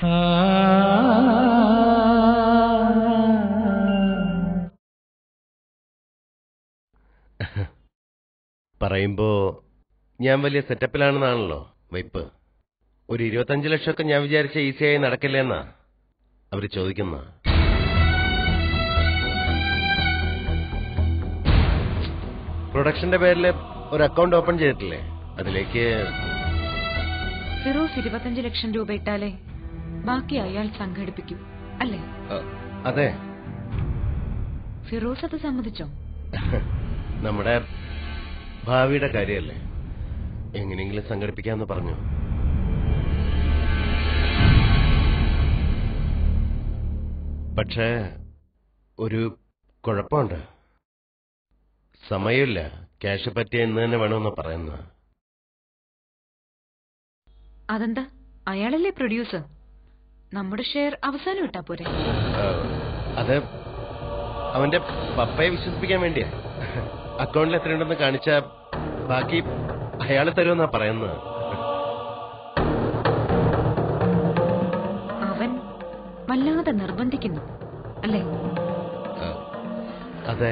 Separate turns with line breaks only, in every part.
പറയുമ്പോ ഞാൻ വലിയ സെറ്റപ്പിലാണെന്നാണല്ലോ വയ്പ് ഒരു ഇരുപത്തഞ്ച് ലക്ഷമൊക്കെ ഞാൻ വിചാരിച്ച ഈസിയായി നടക്കില്ലെന്നാ അവര് ചോദിക്കുന്ന പ്രൊഡക്ഷന്റെ പേരിൽ ഒരു അക്കൗണ്ട് ഓപ്പൺ ചെയ്തിട്ടില്ലേ അതിലേക്ക്
ഫിറോസ് ഇരുപത്തഞ്ച് ലക്ഷം രൂപ ഇട്ടാലേ ബാക്കി അയാൾ സംഘടിപ്പിക്കും അല്ലേ
അ, അതെ
ഫിറോസ് അത് സമ്മതിച്ചോ
നമ്മുടെ ഭാവിയുടെ കാര്യമല്ലേ എങ്ങനെയെങ്കിലും സംഘടിപ്പിക്കാന്ന് പറഞ്ഞു പക്ഷേ ഒരു കുഴപ്പമുണ്ട് സമയമില്ല ക്യാഷ് പറ്റിയ ഇന്ന് തന്നെ വേണമെന്ന് പറയുന്ന
അതെന്താ അയാളല്ലേ പ്രൊഡ്യൂസർ നമ്മുടെ ഷെയർ അവസാനം ഇട്ടാ പോരെ
അത് അവന്റെ പപ്പയെ വിശ്വസിപ്പിക്കാൻ വേണ്ടിയാ അക്കൗണ്ടിൽ എത്രയുണ്ടെന്ന് കാണിച്ച ബാക്കി അയാൾ തരുമെന്നാ പറയുന്നത്
അവൻ വല്ലാതെ നിർബന്ധിക്കുന്നു അല്ലേ
ആ, അതെ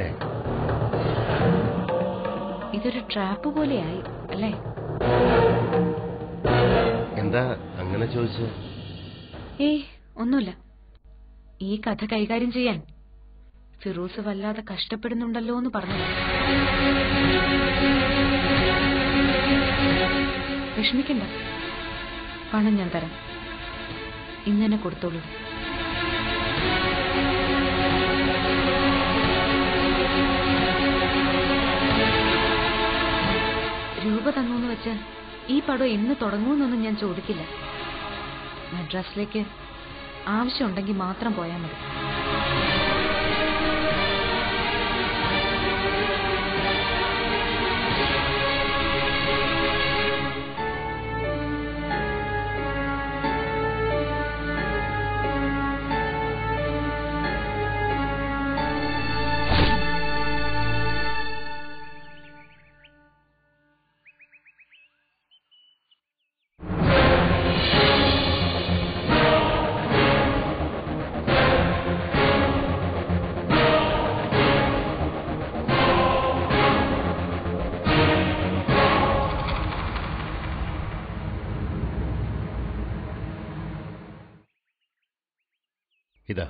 ഇതൊരു ട്രാപ്പ് പോലെയായി അല്ലേ
എന്താ അങ്ങനെ ചോദിച്ചു
ഏയ് ഒന്നുമില്ല ഈ കഥ കൈകാര്യം ചെയ്യാൻ ഫിറോസ് വല്ലാതെ കഷ്ടപ്പെടുന്നുണ്ടല്ലോ എന്ന് പറഞ്ഞു വിഷമിക്കണ്ട പണം ഞാൻ തരാം ഇന്നെ കൊടുത്തോളൂ രൂപ തന്നൂന്ന് വെച്ച് ഈ പടം എന്ന് തുടങ്ങുമെന്നൊന്നും ഞാൻ ചോദിക്കില്ല മദ്രാസിലേക്ക് ആവശ്യമുണ്ടെങ്കിൽ മാത്രം പോയാൽ മതി
ഇതാ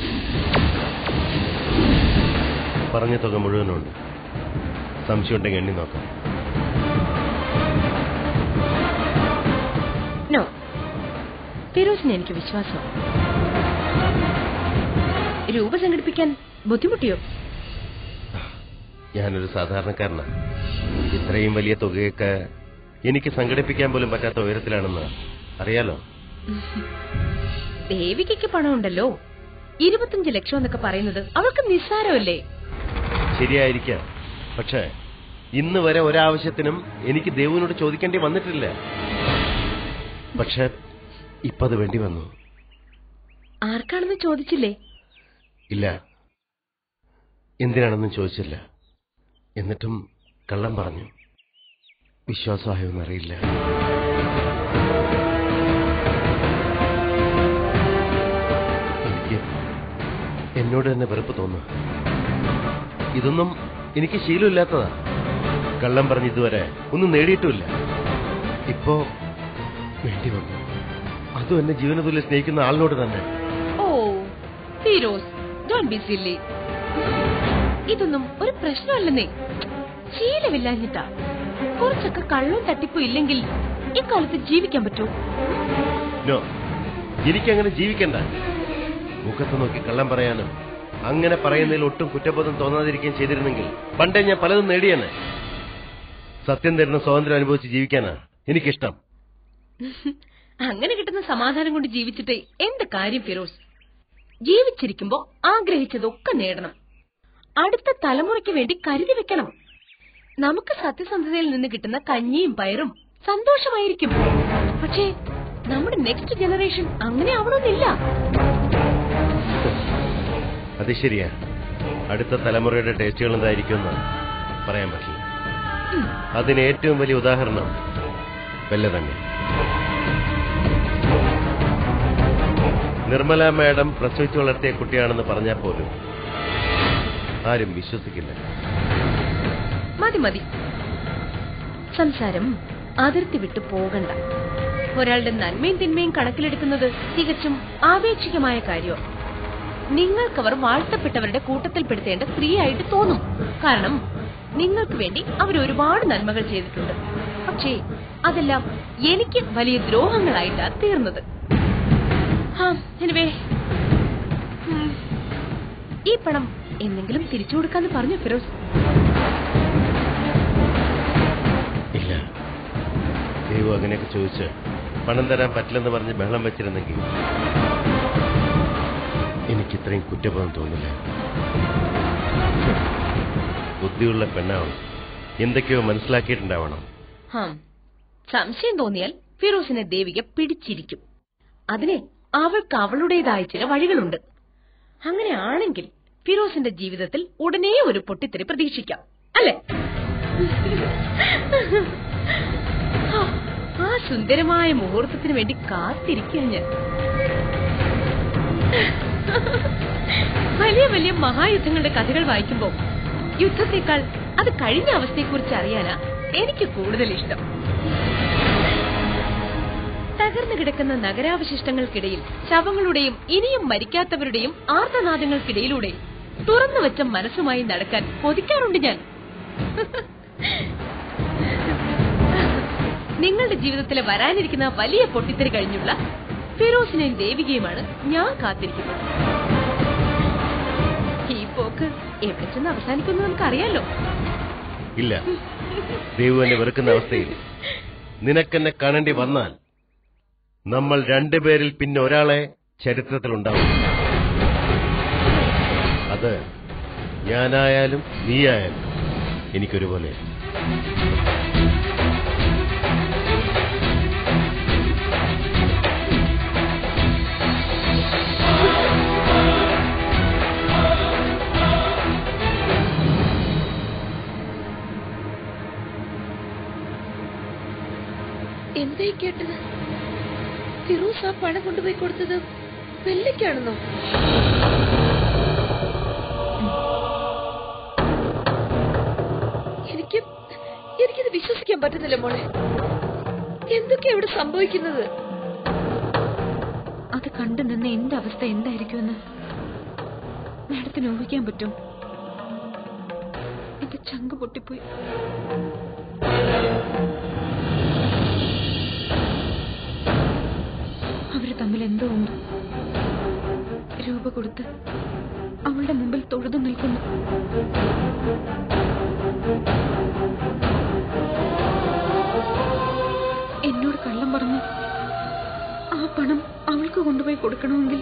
പറഞ്ഞ തുക മുഴുവനുണ്ട് സംശയമുണ്ടെങ്കിൽ എണ്ണി നോക്കാം
നോ ഫിറോസിന് എനിക്ക് വിശ്വാസം രൂപ സംഘടിപ്പിക്കാൻ ബുദ്ധിമുട്ടിയോ
ഞാനൊരു സാധാരണക്കാരനാ ഇത്രയും വലിയ തുകയൊക്കെ എനിക്ക് സംഘടിപ്പിക്കാൻ പോലും പറ്റാത്ത ഉയരത്തിലാണെന്ന് അറിയാലോ
ദേവികയ്ക്ക് പണമുണ്ടല്ലോ ഇരുപത്തഞ്ച് ലക്ഷം എന്നൊക്കെ പറയുന്നത് അവൾക്ക് നിസ്സാരമല്ലേ
ശരിയായിരിക്കാം പക്ഷേ ഇന്ന് വരെ ഒരാവശ്യത്തിനും എനിക്ക് ദേവുവിനോട് ചോദിക്കേണ്ടി വന്നിട്ടില്ല പക്ഷെ ഇപ്പൊ അത് വേണ്ടി വന്നു
ആർക്കാണെന്ന് ചോദിച്ചില്ലേ
ഇല്ല എന്തിനാണെന്നും ചോദിച്ചില്ല എന്നിട്ടും കള്ളം പറഞ്ഞു വിശ്വാസമായോന്നറിയില്ല എനിക്ക് എന്നോട് തന്നെ വെറുപ്പ് തോന്നുന്നു ഇതൊന്നും എനിക്ക് ശീലമില്ലാത്തതാ കള്ളം പറഞ്ഞ് ഇതുവരെ ഒന്നും നേടിയിട്ടുമില്ല ഇപ്പോ വേണ്ടി വന്നു അതും എന്നെ ജീവനതുല്യം സ്നേഹിക്കുന്ന ആളിനോട് തന്നെ
oh Firoz don't be silly ഇതൊന്നും ഒരു പ്രശ്നമല്ലെന്നേ ശീലമില്ലാഞ്ഞിട്ടാ കുറച്ചൊക്കെ കള്ളവും തട്ടിപ്പും ഇല്ലെങ്കിൽ ഇക്കാലത്ത് ജീവിക്കാൻ പറ്റുമോ
നോ എനിക്കങ്ങനെ ജീവിക്കണ്ട മുഖത്ത് നോക്കി കള്ളം പറയാനും അങ്ങനെ പറയുന്നതിൽ ഒട്ടും കുറ്റബോധം തോന്നാതിരിക്കുകയും ചെയ്തിരുന്നെങ്കിൽ പണ്ടേ ഞാൻ പലതും നേടിയാണ് സത്യം തരുന്ന സ്വാതന്ത്ര്യം അനുഭവിച്ച് ജീവിക്കാനാ എനിക്കിഷ്ടം
അങ്ങനെ കിട്ടുന്ന സമാധാനം കൊണ്ട് ജീവിച്ചിട്ട് എന്ത് കാര്യം ഫിറോസ് ജീവിച്ചിരിക്കുമ്പോ ആഗ്രഹിച്ചതൊക്കെ നേടണം അടുത്ത തലമുറയ്ക്ക് വേണ്ടി കരുതി വെക്കണം നമുക്ക് സത്യസന്ധതയിൽ നിന്ന് കിട്ടുന്ന കഞ്ഞിയും പയറും സന്തോഷമായിരിക്കും പക്ഷേ നമ്മുടെ നെക്സ്റ്റ് ജനറേഷൻ അങ്ങനെ ആവണമെന്നില്ല
അത് ശരിയാ അടുത്ത തലമുറയുടെ ടേസ്റ്റുകൾ എന്തായിരിക്കുമെന്ന് പറയാൻ പറ്റില്ല അതിന് ഏറ്റവും വലിയ ഉദാഹരണം വെല്ല തന്നെ നിർമ്മല മാഡം പ്രസവിച്ചു വളർത്തിയ കുട്ടിയാണെന്ന് പറഞ്ഞാൽ പോലും ആരും വിശ്വസിക്കില്ല
മതി മതി സംസാരം അതിർത്തി വിട്ടു പോകണ്ട ഒരാളുടെ നന്മയും തിന്മയും കണക്കിലെടുക്കുന്നത് തികച്ചും ആപേക്ഷികമായ കാര്യമാണ് നിങ്ങൾക്കവർ വാഴ്ത്തപ്പെട്ടവരുടെ കൂട്ടത്തിൽപ്പെടുത്തേണ്ട സ്ത്രീയായിട്ട് തോന്നും കാരണം നിങ്ങൾക്ക് വേണ്ടി അവർ ഒരുപാട് നന്മകൾ ചെയ്തിട്ടുണ്ട് പക്ഷേ അതെല്ലാം എനിക്ക് വലിയ ദ്രോഹങ്ങളായിട്ടാ തീർന്നത് ഹാ, anyway, ഉം, ഈ പണം എന്തെങ്കിലും തിരിച്ചു കൊടുക്കാന്ന് പറഞ്ഞു ഫിറോസ്
ഇല്ല ദൈവം അങ്ങനെയൊക്കെ ചോദിച്ച് പണം തരാൻ പറ്റില്ലെന്ന് പറഞ്ഞ് ബഹളം വെച്ചിരുന്നെങ്കിൽ എനിക്ക് ഇത്രയും കുറ്റബോധം തോന്നില്ല ബുദ്ധിയുള്ള പെണ്ണാവണം എന്തൊക്കെയോ മനസ്സിലാക്കിയിട്ടുണ്ടാവണം
ഹാം സംശയം തോന്നിയാൽ ഫിറോസിനെ ദേവിക പിടിച്ചിരിക്കും അതിനെ അവൾക്ക് അവളുടേതായ ചില വഴികളുണ്ട് അങ്ങനെയാണെങ്കിൽ ഫിറോസിന്റെ ജീവിതത്തിൽ ഉടനെ ഒരു പൊട്ടിത്തെറി പ്രതീക്ഷിക്കാം അല്ലെ ആ സുന്ദരമായ മുഹൂർത്തത്തിന് വേണ്ടി കാത്തിരിക്കുക ഞാൻ വലിയ വലിയ മഹായുദ്ധങ്ങളുടെ കഥകൾ വായിക്കുമ്പോൾ യുദ്ധത്തെക്കാൾ അത് കഴിഞ്ഞ അവസ്ഥയെക്കുറിച്ച് അറിയാനാ എനിക്ക് കൂടുതൽ ഇഷ്ടം തകർന്നു കിടക്കുന്ന നഗരാവശിഷ്ടങ്ങൾക്കിടയിൽ ശവങ്ങളുടെയും ഇനിയും മരിക്കാത്തവരുടെയും ആർത്തനാദങ്ങൾക്കിടയിലൂടെ തുറന്നു വെച്ച മനസ്സുമായി നടക്കാൻ കൊതിക്കാറുണ്ട് ഞാൻ നിങ്ങളുടെ ജീവിതത്തിലെ വരാനിരിക്കുന്ന വലിയ പൊട്ടിത്തെറി കഴിഞ്ഞുള്ള ഫിറോസിനെയും ദേവികയുമാണ് ഞാൻ കാത്തിരിക്കുന്നത് ഈ പോക്ക് എവിടെ ചെന്ന് അവസാനിക്കുന്നു നമുക്കറിയാലോ
ഇല്ല ദൈവം എന്നെ വെറുക്കുന്ന അവസ്ഥയിൽ നിനക്കെന്നെ കാണേണ്ടി വന്നാൽ നമ്മൾ രണ്ടുപേരിൽ പിന്നെ ഒരാളെ ചരിത്രത്തിലുണ്ടാവും അത് ഞാനായാലും നീയായാലും എനിക്കൊരുപോലെ
എന്തായി കേട്ടത് ഫിറോസ് ആ പണം കൊണ്ടുപോയി കൊടുത്തത് വെള്ളയ്ക്കാണെന്നോ എനിക്ക് എനിക്കിത് വിശ്വസിക്കാൻ പറ്റുന്നില്ല മോളെ എന്തൊക്കെയാ ഇവിടെ സംഭവിക്കുന്നത്
അത് കണ്ടു നിന്ന് എന്റെ അവസ്ഥ എന്തായിരിക്കുമെന്ന് മാഡത്തിന് ഊഹിക്കാൻ പറ്റും എന്റെ ചങ്ക് പൊട്ടിപ്പോയി അവര് തമ്മിൽ എന്തോ ഉണ്ട് രൂപ കൊടുത്ത് അവളുടെ മുമ്പിൽ തൊഴുതു നിൽക്കുന്നു എന്നോട് കള്ളം പറഞ്ഞ് ആ പണം അവൾക്ക് കൊണ്ടുപോയി കൊടുക്കണമെങ്കിൽ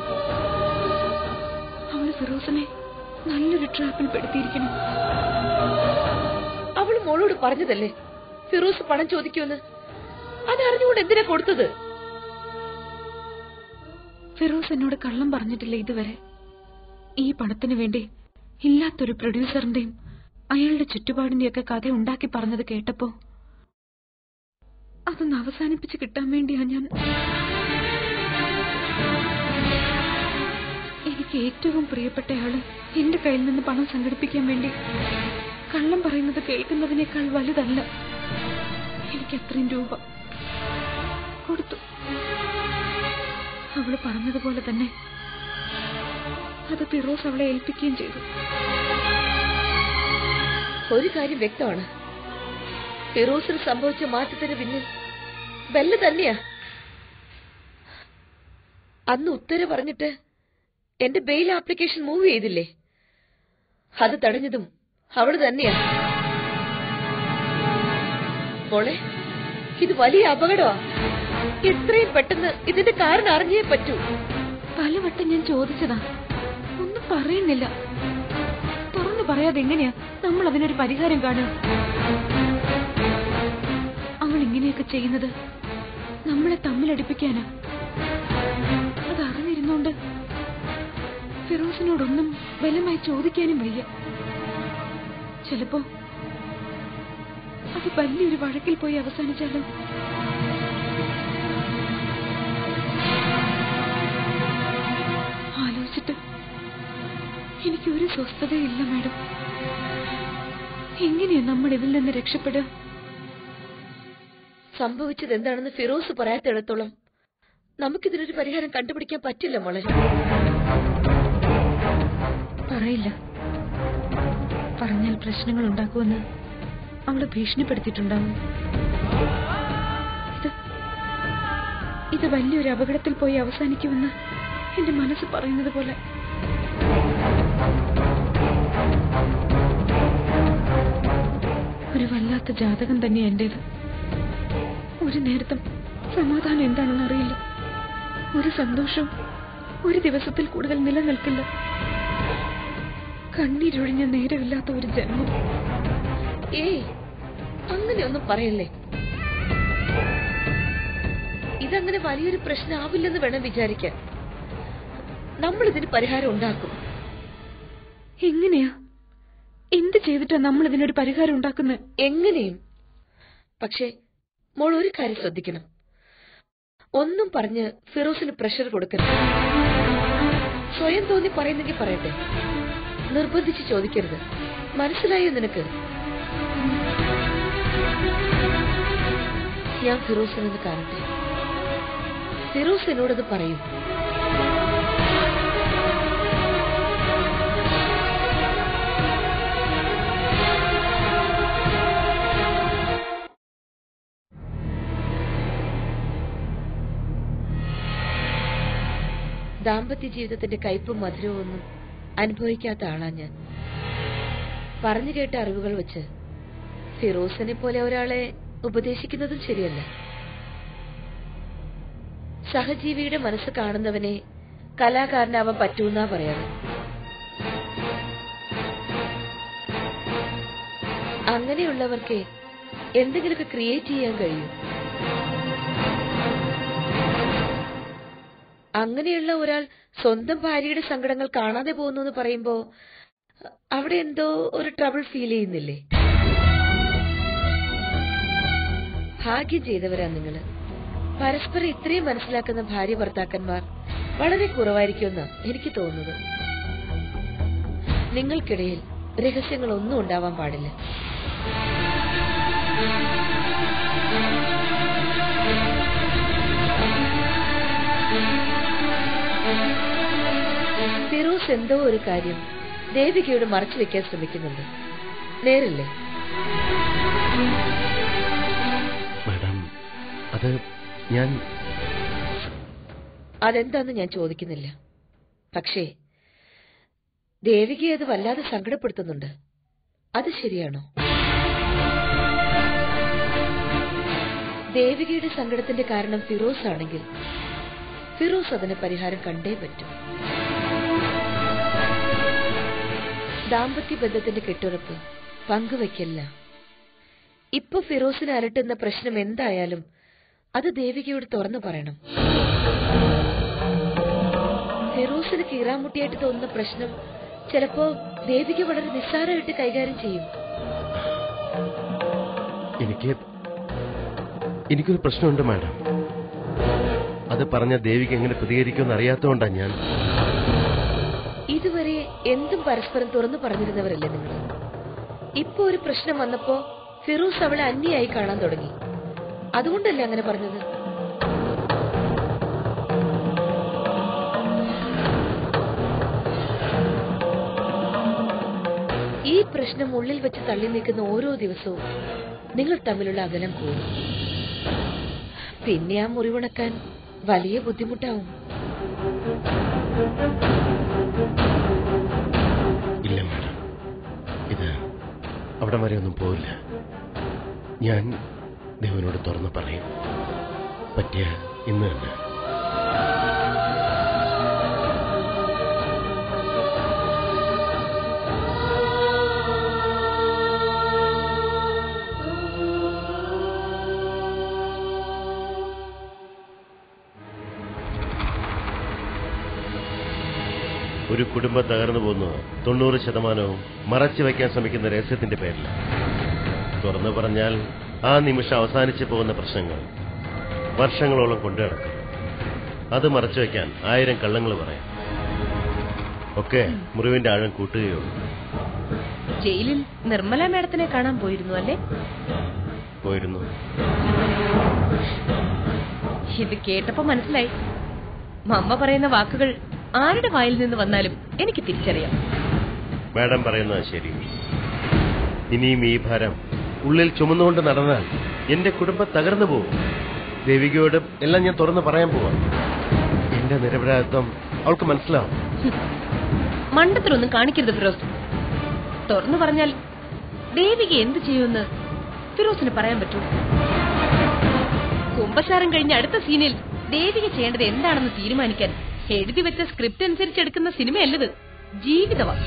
അവള് ഫിറോസിനെ നല്ലൊരു ട്രാപ്പിൽ പെടുത്തിയിരിക്കണം
അവൾ മോളോട് പറഞ്ഞതല്ലേ ഫിറോസ് പണം ചോദിക്കുമെന്ന് അതറിഞ്ഞുകൊണ്ട് എന്തിനാ കൊടുത്തത്
ഫിറോസ് എന്നോട് കള്ളം പറഞ്ഞിട്ടില്ല ഇതുവരെ ഈ പണത്തിന് വേണ്ടി ഇല്ലാത്തൊരു പ്രൊഡ്യൂസറിന്റെയും അയാളുടെ ചുറ്റുപാടിന്റെയൊക്കെ കഥ ഉണ്ടാക്കി പറഞ്ഞത് കേട്ടപ്പോ അതൊന്ന് അവസാനിപ്പിച്ച് കിട്ടാൻ വേണ്ടിയാ ഞാൻ എനിക്ക് ഏറ്റവും പ്രിയപ്പെട്ടയാള് എന്റെ കയ്യിൽ നിന്ന് പണം സംഘടിപ്പിക്കാൻ വേണ്ടി കള്ളം പറയുന്നത് കേൾക്കുന്നതിനേക്കാൾ വലുതല്ല എനിക്ക് അത്രയും രൂപ കൊടുത്തു അവള് പറഞ്ഞതുപോലെ തന്നെ അത് ഫിറോസ് അവളെ ഏൽപ്പിക്കുകയും ചെയ്തു
ഒരു കാര്യം വ്യക്തമാണ് ഫിറോസിന് സംഭവിച്ച മാറ്റത്തിന് പിന്നിൽ ബെല്ല തന്നെയാ അന്ന് ഉത്തരവ് പറഞ്ഞിട്ട് എന്റെ ബെയിൽ ആപ്ലിക്കേഷൻ മൂവ് ചെയ്തില്ലേ അത് തടഞ്ഞതും അവള് തന്നെയാ മോളെ ഇത് വലിയ അപകടമാ എത്രയും പെട്ടെന്ന് ഇതിന്റെ കാരണം അറിഞ്ഞേ പറ്റൂ
പലവട്ടം ഞാൻ ചോദിച്ചതാ ഒന്നും പറയുന്നില്ല തുറന്നു പറയാതെ എങ്ങനെയാ നമ്മൾ അതിനൊരു പരിഹാരം കാണുക അവൾ ഇങ്ങനെയൊക്കെ ചെയ്യുന്നത് നമ്മളെ തമ്മിലടിപ്പിക്കാനാ അത് അറിഞ്ഞിരുന്നോണ്ട് ഫിറോസിനോടൊന്നും ബലമായി ചോദിക്കാനും വയ്യ ചിലപ്പോ അത് വലിയൊരു വഴക്കിൽ പോയി അവസാനിച്ചാലോ എനിക്കൊരു സ്വസ്ഥതയില്ല മാഡം എങ്ങനെയാ നമ്മൾ ഇതിൽ നിന്ന് രക്ഷപ്പെടുക
സംഭവിച്ചത് എന്താണെന്ന് ഫിറോസ് പറയാത്തിടത്തോളം നമുക്കിതിനൊരു പരിഹാരം കണ്ടുപിടിക്കാൻ പറ്റില്ല മോളെ
പറയില്ല പറഞ്ഞാൽ പ്രശ്നങ്ങൾ ഉണ്ടാക്കുമെന്ന് അവള് ഭീഷണിപ്പെടുത്തിയിട്ടുണ്ടാവും ഇത് ഇത് വലിയൊരു അപകടത്തിൽ പോയി അവസാനിക്കുമെന്ന് എന്റെ മനസ്സ് പറയുന്നത് പോലെ ഒരു വല്ലാത്ത ജാതകം തന്നെ എന്റേത് ഒരു നേരത്തും സമാധാനം എന്താണെന്ന് അറിയില്ല ഒരു സന്തോഷവും ഒരു ദിവസത്തിൽ കൂടുതൽ നിലനിൽക്കില്ല കണ്ണീരൊഴിഞ്ഞ നേരമില്ലാത്ത ഒരു ജന്മം
ഏയ് അങ്ങനെയൊന്നും പറയല്ലേ ഇതങ്ങനെ വലിയൊരു പ്രശ്നമാവില്ലെന്ന് വേണം വിചാരിക്കാൻ നമ്മൾ ഇതിന് പരിഹാരം ഉണ്ടാക്കും
എങ്ങനെയാ എന്ത് ചെയ്തിട്ടാ നമ്മൾ ഇതിനൊരു പരിഹാരം ഉണ്ടാക്കുന്നത്
എങ്ങനെയും പക്ഷേ മോൾ ഒരു കാര്യം ശ്രദ്ധിക്കണം ഒന്നും പറഞ്ഞ് ഫിറോസിന് പ്രഷർ കൊടുക്കരുത് സ്വയം തോന്നി പറയുന്നെങ്കിൽ പറയട്ടെ നിർബന്ധിച്ച് ചോദിക്കരുത് മനസ്സിലായോ നിനക്ക് ഞാൻ ഫിറോസിനൊന്ന് കാണട്ടെ ഫിറോസ് എന്നോടത് പറയും ദാമ്പത്യ ജീവിതത്തിന്റെ കയ്പും മധുരവും ഒന്നും അനുഭവിക്കാത്ത ആളാ ഞാൻ പറഞ്ഞു കേട്ട അറിവുകൾ വെച്ച് ഫിറോസിനെ പോലെ ഒരാളെ ഉപദേശിക്കുന്നതും ശരിയല്ല സഹജീവിയുടെ മനസ്സ് കാണുന്നവനെ കലാകാരനാവാൻ പറ്റൂന്നാ പറയാറ് അങ്ങനെയുള്ളവർക്ക് എന്തെങ്കിലുമൊക്കെ ക്രിയേറ്റ് ചെയ്യാൻ കഴിയും അങ്ങനെയുള്ള ഒരാൾ സ്വന്തം ഭാര്യയുടെ സങ്കടങ്ങൾ കാണാതെ പോകുന്നു എന്ന് പറയുമ്പോ അവിടെ എന്തോ ഒരു ട്രബിൾ ഫീൽ ചെയ്യുന്നില്ലേ ഭാഗ്യം ചെയ്തവരാ നിങ്ങള് പരസ്പരം ഇത്രയും മനസ്സിലാക്കുന്ന ഭാര്യ ഭർത്താക്കന്മാർ വളരെ കുറവായിരിക്കുമെന്ന് എനിക്ക് തോന്നുന്നത് നിങ്ങൾക്കിടയിൽ രഹസ്യങ്ങളൊന്നും ഉണ്ടാവാൻ പാടില്ല ഫിറോസ് എന്തോ ഒരു കാര്യം ദേവികയോട് മറച്ചു വെക്കാൻ ശ്രമിക്കുന്നുണ്ട് നേരല്ലേ
മാഡം അത് ഞാൻ
അതെന്താന്ന് ഞാൻ ചോദിക്കുന്നില്ല പക്ഷേ ദേവികയെ അത് വല്ലാതെ സങ്കടപ്പെടുത്തുന്നുണ്ട് അത് ശരിയാണോ ദേവികയുടെ സങ്കടത്തിന്റെ കാരണം ഫിറോസ് ആണെങ്കിൽ ഫിറോസ് അതിന് പരിഹാരം കണ്ടേ പറ്റൂ ദാമ്പത്യ ബന്ധത്തിന്റെ കെട്ടുറപ്പ് പങ്കുവെക്കല്ല ഇപ്പൊ ഫിറോസിനെ അലട്ടുന്ന പ്രശ്നം എന്തായാലും അത് ദേവികയോട് തുറന്നു പറയണം ഫിറോസിന് കീറാമുട്ടിയായിട്ട് തോന്നുന്ന പ്രശ്നം ചിലപ്പോ ദേവിക വളരെ നിസ്സാരമായിട്ട് കൈകാര്യം ചെയ്യും
എനിക്ക് എനിക്കൊരു പ്രശ്നമുണ്ട് മാഡം അത് പറഞ്ഞ ദേവിക്ക് എങ്ങനെ പ്രതികരിക്കുമെന്ന് അറിയാത്തതുകൊണ്ടാ ഞാൻ
ഇതുവരെ എന്തും പരസ്പരം തുറന്നു പറഞ്ഞിരുന്നവരല്ലേ നിങ്ങൾ ഇപ്പൊ ഒരു പ്രശ്നം വന്നപ്പോ ഫിറോസ് അവളെ അന്യായി കാണാൻ തുടങ്ങി അതുകൊണ്ടല്ലേ അങ്ങനെ പറഞ്ഞത് ഈ പ്രശ്നം ഉള്ളിൽ വെച്ച് തള്ളി നീക്കുന്ന ഓരോ ദിവസവും നിങ്ങൾ തമ്മിലുള്ള അകലം കൂടും പിന്നെ ആ മുറിവുണക്കാൻ വലിയ ബുദ്ധിമുട്ടാവും
ഇല്ല മാഡം ഇത് അവിടെ വരെ ഒന്നും പോവില്ല ഞാൻ ദേവനോട് തുറന്നു പറയും പറ്റിയ ഇന്ന് തന്നെ ഒരു കുടുംബം തകർന്നു പോകുന്നത് തൊണ്ണൂറ് ശതമാനവും മറച്ചു വയ്ക്കാൻ ശ്രമിക്കുന്ന രഹസ്യത്തിന്റെ പേരിൽ തുറന്നു പറഞ്ഞാൽ ആ നിമിഷം അവസാനിച്ചു പോകുന്ന പ്രശ്നങ്ങൾ വർഷങ്ങളോളം കൊണ്ടു നടക്കും അത് മറച്ചു വയ്ക്കാൻ ആയിരം കള്ളങ്ങൾ പറയാം ഒക്കെ മുറിവിന്റെ ആഴം കൂട്ടുകയുള്ളൂ
ജയിലിൽ നിർമ്മല മേഡത്തിനെ കാണാൻ പോയിരുന്നു അല്ലേ
പോയിരുന്നു
ഇത് കേട്ടപ്പോ മനസ്സിലായി മമ്മ പറയുന്ന വാക്കുകൾ ആരുടെ വായിൽ നിന്ന് വന്നാലും എനിക്ക് തിരിച്ചറിയാം
മാഡം പറയുന്നത് ശരി ഇനിയും ഈ ഭാരം ഉള്ളിൽ ചുമന്നുകൊണ്ട് നടന്നാൽ എന്റെ കുടുംബം തകർന്നു പോകും ദേവികയോട് എല്ലാം ഞാൻ തുറന്നു പറയാൻ പോവാം എന്റെ നിരപരാധിത്വം അവൾക്ക് മനസ്സിലാവും
മണ്ടത്തിലൊന്നും കാണിക്കരുത് ഫിറോസ് തുറന്നു പറഞ്ഞാൽ ദേവിക എന്ത് ചെയ്യുമെന്ന് ഫിറോസിന് പറയാൻ പറ്റൂ കുംഭസാരം കഴിഞ്ഞ അടുത്ത സീനിൽ ദേവിക ചെയ്യേണ്ടത് എന്താണെന്ന് തീരുമാനിക്കാൻ എഴുതി വെച്ച സ്ക്രിപ്റ്റ് അനുസരിച്ച് എടുക്കുന്ന സിനിമയല്ലത് ജീവിതമാണ്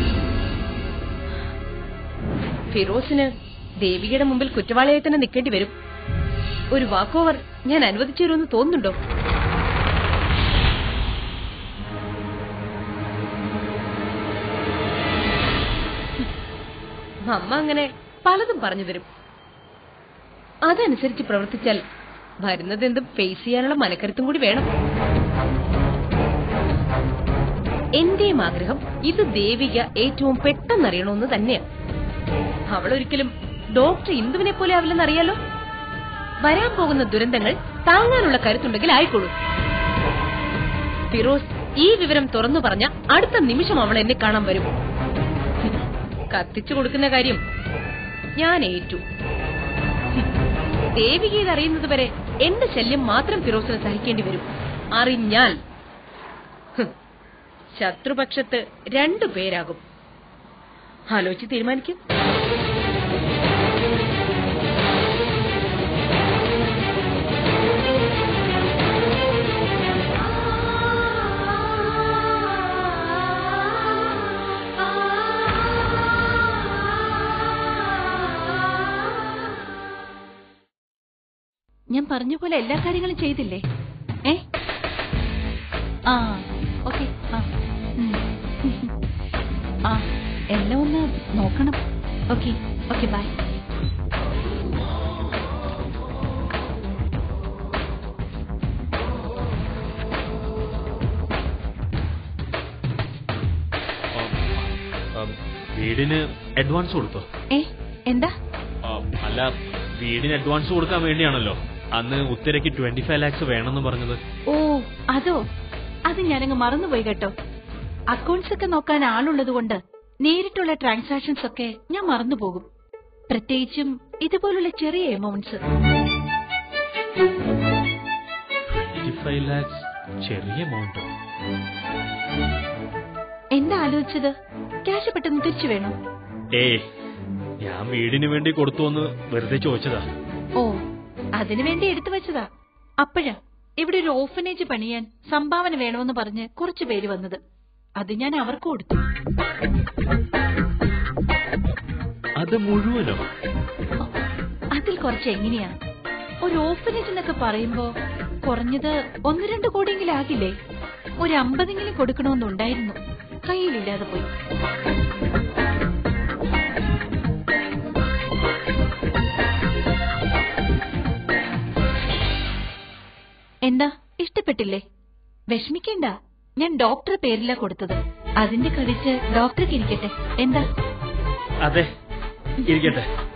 ഫിറോസിന് ദേവികയുടെ മുമ്പിൽ കുറ്റവാളിയായി തന്നെ നിൽക്കേണ്ടി വരും ഒരു വാക്ക് ഓവർ ഞാൻ അനുവദിച്ചു തരുമെന്ന് തോന്നുന്നുണ്ടോ അമ്മ അങ്ങനെ പലതും പറഞ്ഞു തരും അതനുസരിച്ച് പ്രവർത്തിച്ചാൽ വരുന്നതെന്തും ഫേസ് ചെയ്യാനുള്ള മനക്കരുത്തും കൂടി വേണം എന്റെയും ആഗ്രഹം ഇത് ദേവിക ഏറ്റവും പെട്ടെന്ന് അറിയണമെന്ന് തന്നെയാണ് അവളൊരിക്കലും ഡോക്ടർ ഇന്ദുവിനെ പോലെ ആവില്ലെന്നറിയാലോ വരാൻ പോകുന്ന ദുരന്തങ്ങൾ താങ്ങാനുള്ള കരുത്തുണ്ടെങ്കിൽ ആയിക്കോളൂ ഫിറോസ് ഈ വിവരം തുറന്നു പറഞ്ഞ അടുത്ത നിമിഷം അവൾ എന്നെ കാണാൻ വരും കത്തിച്ചു കൊടുക്കുന്ന കാര്യം ഞാൻ ഏറ്റു ദേവിക ഇത് അറിയുന്നത് വരെ എന്റെ ശല്യം മാത്രം ഫിറോസിന് സഹിക്കേണ്ടി വരും അറിഞ്ഞാൽ ഹ്, ശത്രുപക്ഷത്ത് രണ്ടു പേരാകും ആലോചിച്ച് തീരുമാനിക്കും
ഞാൻ പറഞ്ഞ പോലെ എല്ലാ കാര്യങ്ങളും ചെയ്തില്ലേ ഏ ആ ഓക്കെ ആ ഉം. ആ എല്ലാം ഒന്ന് നോക്കണം ഓക്കെ ഓക്കെ ബൈ
വീടിന് അഡ്വാൻസ് കൊടുത്തോ
ഏ എന്താ
ആ, അല്ല വീടിന് അഡ്വാൻസ് കൊടുക്കാൻ വേണ്ടിയാണല്ലോ അന്ന് ഉത്തരയ്ക്ക് ട്വന്റി ഫൈവ് ലാക്സ് വേണമെന്ന് പറഞ്ഞത്
ഓ അതോ അത് ഞാനങ്ങ് മറന്നുപോയി കേട്ടോ അക്കൗണ്ട്സ് ഒക്കെ നോക്കാൻ ആളുള്ളത് കൊണ്ട് നേരിട്ടുള്ള ട്രാൻസാക്ഷൻസ് ഒക്കെ ഞാൻ മറന്നുപോകും പ്രത്യേകിച്ചും ഇതുപോലുള്ള ചെറിയ എമൗണ്ട്സ്
ട്വന്റി ഫൈവ് ലാക്സ് ചെറിയ എമൗണ്ട്
എന്താ ആലോചിച്ചത് ക്യാഷ് പെട്ടെന്ന് തിരിച്ചു വേണോ
ഏയ് ഞാൻ വീടിന് വേണ്ടി കൊടുത്തു എന്ന് വെറുതെ ചോദിച്ചതാ
ഓ അതിനു വേണ്ടി എടുത്തു വെച്ചതാ അപ്പോഴാ ഇവിടെ ഒരു ഓഫനേജ് പണിയാൻ സംഭാവന വേണമെന്ന് പറഞ്ഞ് കുറച്ചു പേര് വന്നത് അത് ഞാൻ അവർക്ക് കൊടുത്തു
അത് മുഴുവനോ
അതിൽ കുറച്ച് എങ്ങനെയാ ഒരു ഓഫനേജ് എന്നൊക്കെ പറയുമ്പോ കുറഞ്ഞത് ഒന്ന് രണ്ട് കോടിയെങ്കിലും ആകില്ലേ ഒരു അമ്പതെങ്കിലും കൊടുക്കണമെന്നുണ്ടായിരുന്നു കയ്യിലില്ലാതെ പോയി എന്താ ഇഷ്ടപ്പെട്ടില്ലേ വിഷമിക്കണ്ട ഞാൻ ഡോക്ടറെ പേരിലാ കൊടുത്തത് അതിന്റെ ക്രെഡിറ്റ് ഡോക്ടർക്ക് ഇരിക്കട്ടെ എന്താ
അതെ ഇരിക്കട്ടെ